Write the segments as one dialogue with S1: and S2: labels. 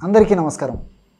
S1: అందరికీ నమస్కారం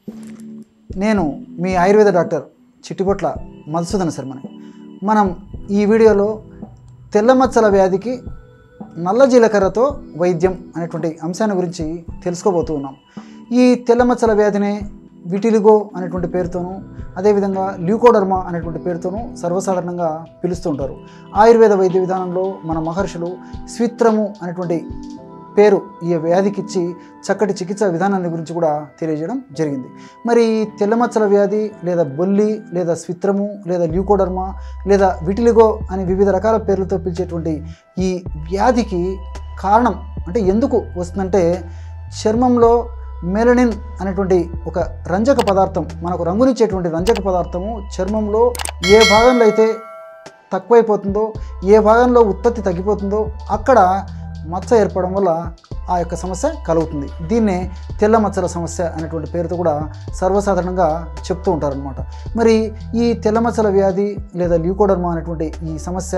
S1: నేను మీ ఆయుర్వేద డాక్టర్ చిట్టిపొట్ల మధుసూదన శర్మని మనం ఈ వీడియోలో తెల్ల మచ్చల వ్యాధికి నల్ల జీలకర్రతో వైద్యం అనేటువంటి అంశాన్ని గురించి తెలుసుకోబోతూ ఉన్నాం ఈ తెల్ల మచ్చల వ్యాధిని విటిలిగో అనేటువంటి పేరుతోనూ అదేవిధంగా ల్యూకోడర్మా అనేటువంటి పేరుతోనూ సర్వసాధారణంగా పిలుస్తూ ఉంటారు ఆయుర్వేద వైద్య విధానంలో మన మహర్షులు స్విత్రము అనేటువంటి పేరు ఈ వ్యాధికి ఇచ్చి చక్కటి చికిత్స విధానాన్ని గురించి కూడా తెలియజేయడం జరిగింది మరి ఈ తెల్లమచ్చల వ్యాధి లేదా బొల్లి లేదా స్విత్రము లేదా ల్యూకోడర్మా లేదా విటిలిగో అని వివిధ రకాల పేర్లతో పిలిచేటువంటి ఈ వ్యాధికి కారణం అంటే ఎందుకు వస్తుందంటే చర్మంలో మెలనిన్ అనేటువంటి ఒక రంజక పదార్థం మనకు రంగునిచ్చేటువంటి రంజక పదార్థము చర్మంలో ఏ భాగంలో అయితే తక్కువైపోతుందో ఏ భాగంలో ఉత్పత్తి తగ్గిపోతుందో అక్కడ మచ్చ ఏర్పడడం వల్ల ఆ యొక్క సమస్య కలుగుతుంది దీన్నే తెల్ల మచ్చల సమస్య అనేటువంటి పేరుతో కూడా సర్వసాధారణంగా చెప్తూ ఉంటారనమాట మరి ఈ తెల్ల మచ్చల వ్యాధి లేదా ల్యూకోడర్మా అనేటువంటి ఈ సమస్య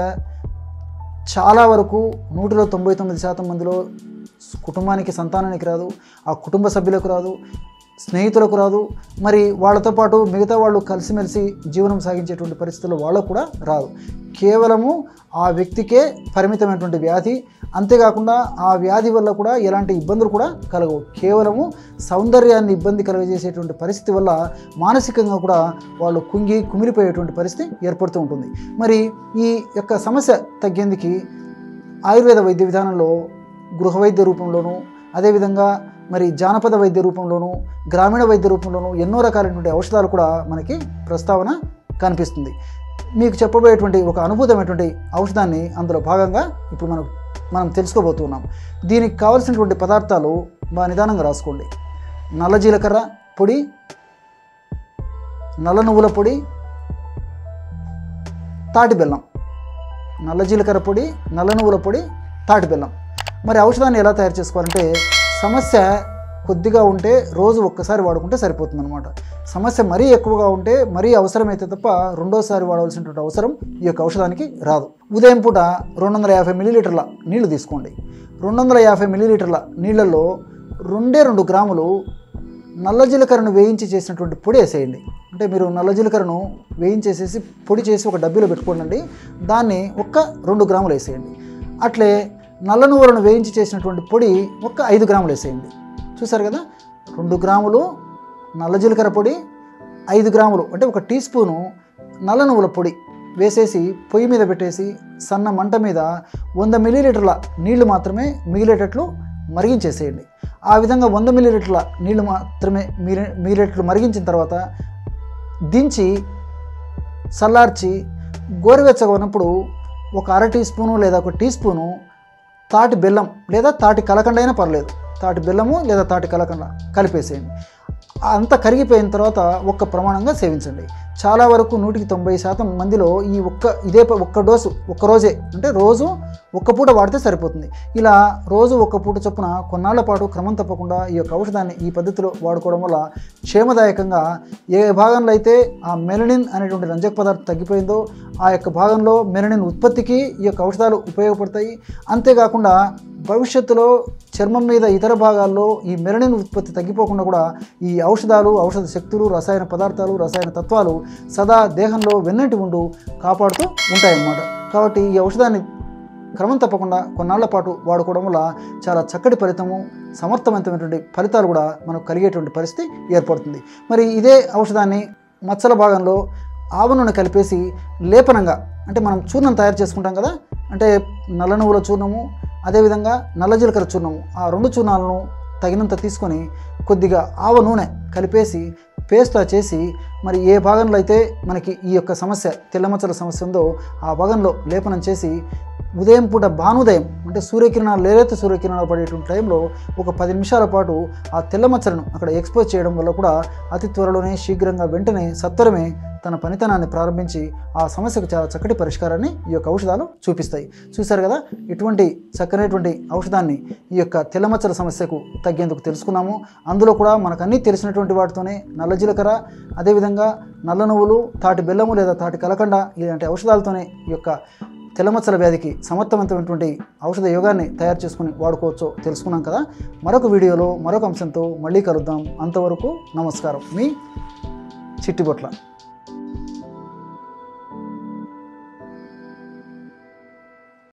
S1: చాలా వరకు నూటిలో తొంభై తొమ్మిది శాతం మందిలో కుటుంబానికి సంతానానికి రాదు ఆ కుటుంబ సభ్యులకు రాదు స్నేహితులకు రాదు మరి వాళ్ళతో పాటు మిగతా వాళ్ళు కలిసిమెలిసి జీవనం సాగించేటువంటి పరిస్థితుల్లో వాళ్ళకు కూడా రాదు కేవలము ఆ వ్యక్తికే పరిమితమైనటువంటి వ్యాధి అంతేకాకుండా ఆ వ్యాధి వల్ల కూడా ఎలాంటి ఇబ్బందులు కూడా కలగవు కేవలము సౌందర్యాన్ని ఇబ్బంది కలుగజేసేటువంటి పరిస్థితి వల్ల మానసికంగా కూడా వాళ్ళు కుంగి కుమిలిపోయేటువంటి పరిస్థితి ఏర్పడుతూ ఉంటుంది మరి ఈ యొక్క సమస్య తగ్గేందుకు ఆయుర్వేద వైద్య విధానంలో గృహ వైద్య రూపంలోనూ అదేవిధంగా మరి జానపద వైద్య రూపంలోనూ గ్రామీణ వైద్య రూపంలోనూ ఎన్నో రకాలైనటువంటి ఔషధాలు కూడా మనకి ప్రస్తావన కనిపిస్తుంది మీకు చెప్పబోయేటువంటి ఒక అనుభూతమైనటువంటి ఔషధాన్ని అందులో భాగంగా ఇప్పుడు మనం మనం తెలుసుకోబోతున్నాం దీనికి కావలసినటువంటి పదార్థాలు బాగా నిదానంగా రాసుకోండి నల్ల జీలకర్ర పొడి నల్ల నువ్వుల పొడి తాటి బెల్లం నల్ల జీలకర్ర పొడి నల్ల నువ్వుల పొడి తాటి బెల్లం మరి ఔషధాన్ని ఎలా తయారు చేసుకోవాలంటే సమస్య కొద్దిగా ఉంటే రోజు ఒక్కసారి వాడుకుంటే సరిపోతుందన్నమాట సమస్య మరీ ఎక్కువగా ఉంటే మరీ అవసరమైతే తప్ప రెండోసారి వాడవలసినటువంటి అవసరం ఈ యొక్క ఔషధానికి రాదు ఉదయం పూట రెండు వందల యాభై మిల్లీలీటర్ల నీళ్లు తీసుకోండి రెండు వందల యాభై మిల్లీలీటర్ల నీళ్ళల్లో రెండే రెండు గ్రాములు నల్ల జీలకర్రను వేయించి చేసినటువంటి పొడి వేసేయండి అంటే మీరు నల్ల జీలకర్రను వేయించేసేసి పొడి చేసి ఒక డబ్బీలో పెట్టుకోండి దాన్ని ఒక్క రెండు గ్రాములు వేసేయండి అట్లే నల్ల నువ్వులను వేయించి చేసినటువంటి పొడి ఒక్క ఐదు గ్రాములు వేసేయండి చూసారు కదా రెండు గ్రాములు నల్ల జీలకర్ర పొడి ఐదు గ్రాములు అంటే ఒక టీ స్పూను నల్ల నువ్వుల పొడి వేసేసి పొయ్యి మీద పెట్టేసి సన్న మంట మీద వంద మిల్లీలీటర్ల నీళ్లు మాత్రమే మిగిలేటట్లు మరిగించేసేయండి ఆ విధంగా వంద మిల్లీలీటర్ల నీళ్లు మాత్రమే మిగిలి మిగిలేటట్లు మరిగించిన తర్వాత దించి చల్లార్చి గోరువెచ్చగా ఉన్నప్పుడు ఒక అర టీ స్పూను లేదా ఒక టీ స్పూను తాటి బెల్లం లేదా తాటి కలకండ అయినా పర్లేదు తాటి బెల్లము లేదా తాటి కలకండ కలిపేసేయండి అంతా కరిగిపోయిన తర్వాత ఒక్క ప్రమాణంగా సేవించండి చాలా వరకు నూటికి తొంభై శాతం మందిలో ఈ ఒక్క ఇదే ప- ఒక్క డోసు ఒక్క రోజే అంటే రోజు ఒక్క పూట వాడితే సరిపోతుంది ఇలా రోజు ఒక్క పూట చొప్పున కొన్నాళ్ల పాటు క్రమం తప్పకుండా ఈ యొక్క ఔషధాన్ని ఈ పద్ధతిలో వాడుకోవడం వల్ల క్షేమదాయకంగా ఏ భాగంలో అయితే ఆ మెలనిన్ అనేటువంటి రంజక పదార్థం తగ్గిపోయిందో ఆ యొక్క భాగంలో మెలనిన్ ఉత్పత్తికి ఈ యొక్క ఔషధాలు ఉపయోగపడతాయి అంతేకాకుండా భవిష్యత్తులో చర్మం మీద ఇతర భాగాల్లో ఈ మెలనిన్ ఉత్పత్తి తగ్గిపోకుండా కూడా ఈ ఔషధాలు ఔషధ శక్తులు రసాయన పదార్థాలు రసాయన తత్వాలు సదా దేహంలో వెన్నటి ఉండు కాపాడుతూ ఉంటాయన్నమాట కాబట్టి ఈ ఔషధాన్ని క్రమం తప్పకుండా కొన్నాళ్ల పాటు వాడుకోవడం వల్ల చాలా చక్కటి ఫలితము సమర్థవంతమైనటువంటి ఫలితాలు కూడా మనకు కలిగేటువంటి పరిస్థితి ఏర్పడుతుంది మరి ఇదే ఔషధాన్ని మచ్చల భాగంలో ఆవ నూనె కలిపేసి లేపనంగా అంటే మనం చూర్ణం తయారు చేసుకుంటాం కదా అంటే నల్ల నువ్వుల చూర్ణము అదేవిధంగా నల్ల జీలకర్ర చూర్ణము ఆ రెండు చూర్ణాలను తగినంత తీసుకొని కొద్దిగా ఆవ నూనె కలిపేసి పేస్ట్లా చేసి మరి ఏ భాగంలో అయితే మనకి ఈ యొక్క సమస్య తెల్లమచ్చల సమస్య ఉందో ఆ భాగంలో లేపనం చేసి ఉదయం పూట భానుదయం అంటే సూర్యకిరణాలు లేలేత సూర్యకిరణాలు పడేటువంటి టైంలో ఒక పది నిమిషాల పాటు ఆ తెల్ల మచ్చలను అక్కడ ఎక్స్పోజ్ చేయడం వల్ల కూడా అతి త్వరలోనే శీఘ్రంగా వెంటనే సత్వరమే తన పనితనాన్ని ప్రారంభించి ఆ సమస్యకు చాలా చక్కటి పరిష్కారాన్ని ఈ యొక్క ఔషధాలు చూపిస్తాయి చూశారు కదా ఇటువంటి చక్కనైనటువంటి ఔషధాన్ని ఈ యొక్క తెల్లమచ్చల సమస్యకు తగ్గేందుకు తెలుసుకున్నాము అందులో కూడా మనకు అన్నీ తెలిసినటువంటి వాటితోనే నల్ల జీలకర్ర అదేవిధంగా నల్ల నువ్వులు తాటి బెల్లము లేదా తాటి కలకండ ఇలాంటి ఔషధాలతోనే ఈ యొక్క తెల్లమచ్చల వ్యాధికి సమర్థవంతమైనటువంటి ఔషధ యోగాన్ని తయారు చేసుకుని వాడుకోవచ్చో తెలుసుకున్నాం కదా మరొక వీడియోలో మరొక అంశంతో మళ్ళీ కలుద్దాం అంతవరకు నమస్కారం మీ చిట్టిబొట్ల